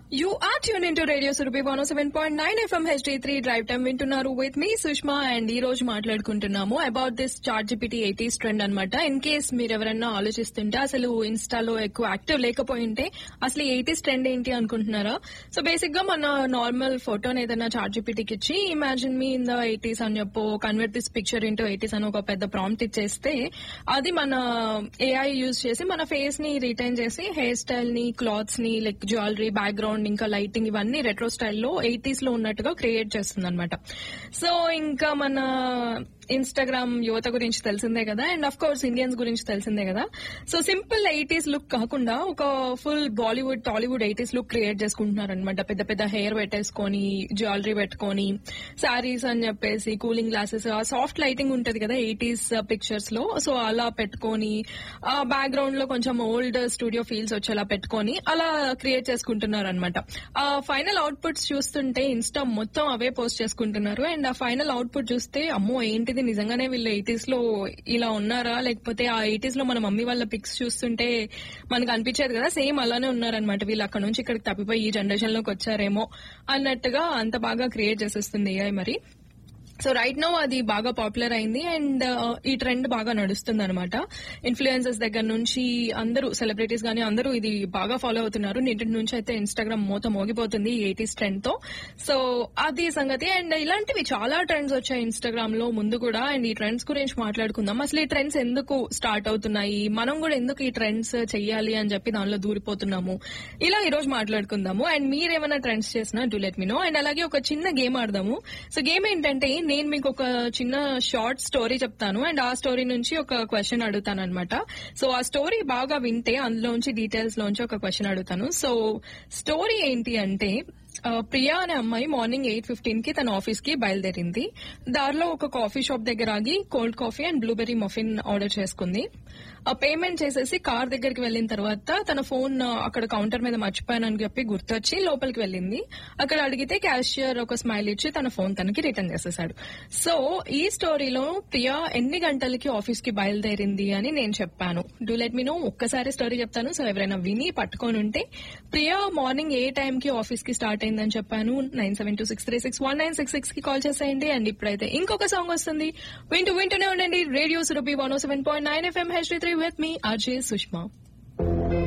You are tuned into Radio Surubi 107.9 FM HD3 Drive Time వింటున్నారు with మీ Sushma and ఈ రోజు మాట్లాడుకుంటున్నాము about this ChatGPT eighties trend అనమాట ఇన్ కేస్ మీరు ఎవరైనా ఆలోచిస్తుంటే అసలు ఇన్స్టాలో ఎక్కువ యాక్టివ్ లేకపోయి ఉంటే అసలు ఎయిటీస్ ట్రెండ్ ఏంటి అనుకుంటున్నారా సో బేసిక్ గా మన నార్మల్ ఫోటోని ఏదైనా చార్ట్ జీపీటీకి ఇచ్చి imagine me in the eighties అని చెప్పు convert this picture into eighties అని ఒక పెద్ద ప్రాంప్ట్ ఇచ్చేస్తే అది మన ఏఐ యూజ్ చేసి మన ఫేస్ ని రిటైన్ చేసి హెయిర్ స్టైల్ ని క్లాత్స్ ని లైక్ జ్యువెలరీ బ్యాక్గ్రౌండ్ ఇంకా లైటింగ్ ఇవన్నీ రెట్రో స్టైల్లో ఎయిటీస్ లో ఉన్నట్టుగా క్రియేట్ చేస్తుంది అనమాట సో ఇంకా మన ఇన్స్టాగ్రామ్ యువత గురించి తెలిసిందే కదా అండ్ అఫ్ కోర్స్ ఇండియన్స్ గురించి తెలిసిందే కదా సో సింపుల్ ఎయిటీస్ లుక్ కాకుండా ఒక full Bollywood Tollywood eighties look create చేసుకుంటున్నారు అనమాట పెద్ద పెద్ద హెయిర్ పెట్టేసుకొని జ్యువెలరీ పెట్టుకొని శారీస్ అని చెప్పేసి కూలింగ్ గ్లాసెస్ సాఫ్ట్ లైటింగ్ ఉంటది కదా ఎయిటీస్ పిక్చర్స్ లో సో అలా పెట్టుకొని బ్యాక్గ్రౌండ్ లో కొంచెం ఓల్డ్ స్టూడియో ఫీల్స్ వచ్చేలా పెట్టుకొని అలా క్రియేట్ చేసుకుంటున్నారు అనమాట ఆ ఫైనల్ అవుట్పుట్స్ చూస్తుంటే ఇన్స్టా మొత్తం అవే పోస్ట్ చేసుకుంటున్నారు అండ్ ఆ ఫైనల్ అవుట్పుట్ చూస్తే అమ్మో ఏంటిది నిజంగానే వీళ్ళు ఎయిటీస్ లో ఇలా ఉన్నారా లేకపోతే ఆ ఎయిటీస్ లో మన మమ్మీ వాళ్ళ పిక్స్ చూస్తుంటే మనకు అనిపించేది కదా సేమ్ అలానే ఉన్నారనమాట వీళ్ళు అక్కడ నుంచి ఇక్కడికి తప్పిపోయి ఈ జనరేషన్ లోకి వచ్చారేమో అన్నట్టుగా అంత బాగా క్రియేట్ చేసేస్తుంది ఏఐ మరి సో రైట్ నో అది బాగా పాపులర్ అయింది అండ్ ఈ ట్రెండ్ బాగా నడుస్తుంది అనమాట ఇన్ఫ్లుయెన్సర్స్ దగ్గర నుంచి అందరూ సెలబ్రిటీస్ గానీ అందరూ ఇది బాగా ఫాలో అవుతున్నారు నిన్నటి నుంచి అయితే ఇన్స్టాగ్రామ్ మూత మోగిపోతుంది ఎయిటీస్ ట్రెండ్ తో సో అది సంగతి అండ్ ఇలాంటివి చాలా ట్రెండ్స్ వచ్చాయి ఇన్స్టాగ్రామ్ లో ముందు కూడా అండ్ ఈ ట్రెండ్స్ గురించి మాట్లాడుకుందాం అసలు ఈ ట్రెండ్స్ ఎందుకు స్టార్ట్ అవుతున్నాయి మనం కూడా ఎందుకు ఈ ట్రెండ్స్ చెయ్యాలి అని చెప్పి దానిలో దూరిపోతున్నాము ఇలా ఈ రోజు మాట్లాడుకుందాము అండ్ మీరేమైనా ట్రెండ్స్ చేసినా do let me know and అలాగే ఒక చిన్న గేమ్ ఆడదాము సో గేమ్ ఏంటంటే నేను మీకు ఒక చిన్న షార్ట్ స్టోరీ చెప్తాను అండ్ ఆ స్టోరీ నుంచి ఒక క్వశ్చన్ అడుగుతాను అనమాట సో ఆ స్టోరీ బాగా వింటే అందులోంచి డీటెయిల్స్ లోంచి ఒక క్వశ్చన్ అడుగుతాను సో స్టోరీ ఏంటి అంటే ఆ, ప్రియా అనే అమ్మాయి మార్నింగ్ ఎయిట్ ఫిఫ్టీన్ కి తన ఆఫీస్ కి బయలుదేరింది దారిలో ఒక కాఫీ షాప్ దగ్గర ఆగి cold coffee and blueberry muffin order చేసుకుంది ఆ పేమెంట్ చేసేసి కార్ దగ్గరికి వెళ్ళిన తర్వాత తన ఫోన్ ఆ, అక్కడ కౌంటర్ మీద మర్చిపోయానని చెప్పి గుర్తొచ్చి లోపలికి వెళ్ళింది అక్కడ అడిగితే క్యాషియర్ ఒక స్మైల్ ఇచ్చి తన ఫోన్ తనకి రిటర్న్ చేసేసాడు సో ఈ స్టోరీలో ప్రియా ఎన్ని గంటలకి ఆఫీస్ కి బయలుదేరింది అని నేను చెప్పాను డూ లెట్ మీ నో ఒక్కసారి స్టోరీ చెప్తాను సో ఎవరైనా విని పట్టుకొని ఉంటే ప్రియా మార్నింగ్ ఏ టైం కి ఆఫీస్ కి స్టార్ట్ అయిందని చెప్పాను nine seven two six three six one nine six six కి కాల్ చేసేయండి అండ్ ఇప్పుడైతే ఇంకొక సాంగ్ వస్తుంది వింటూ వింటూనే ఉండండి radio Surabhi one seven point nine FM H three with మీ ఆర్జే సుష్మా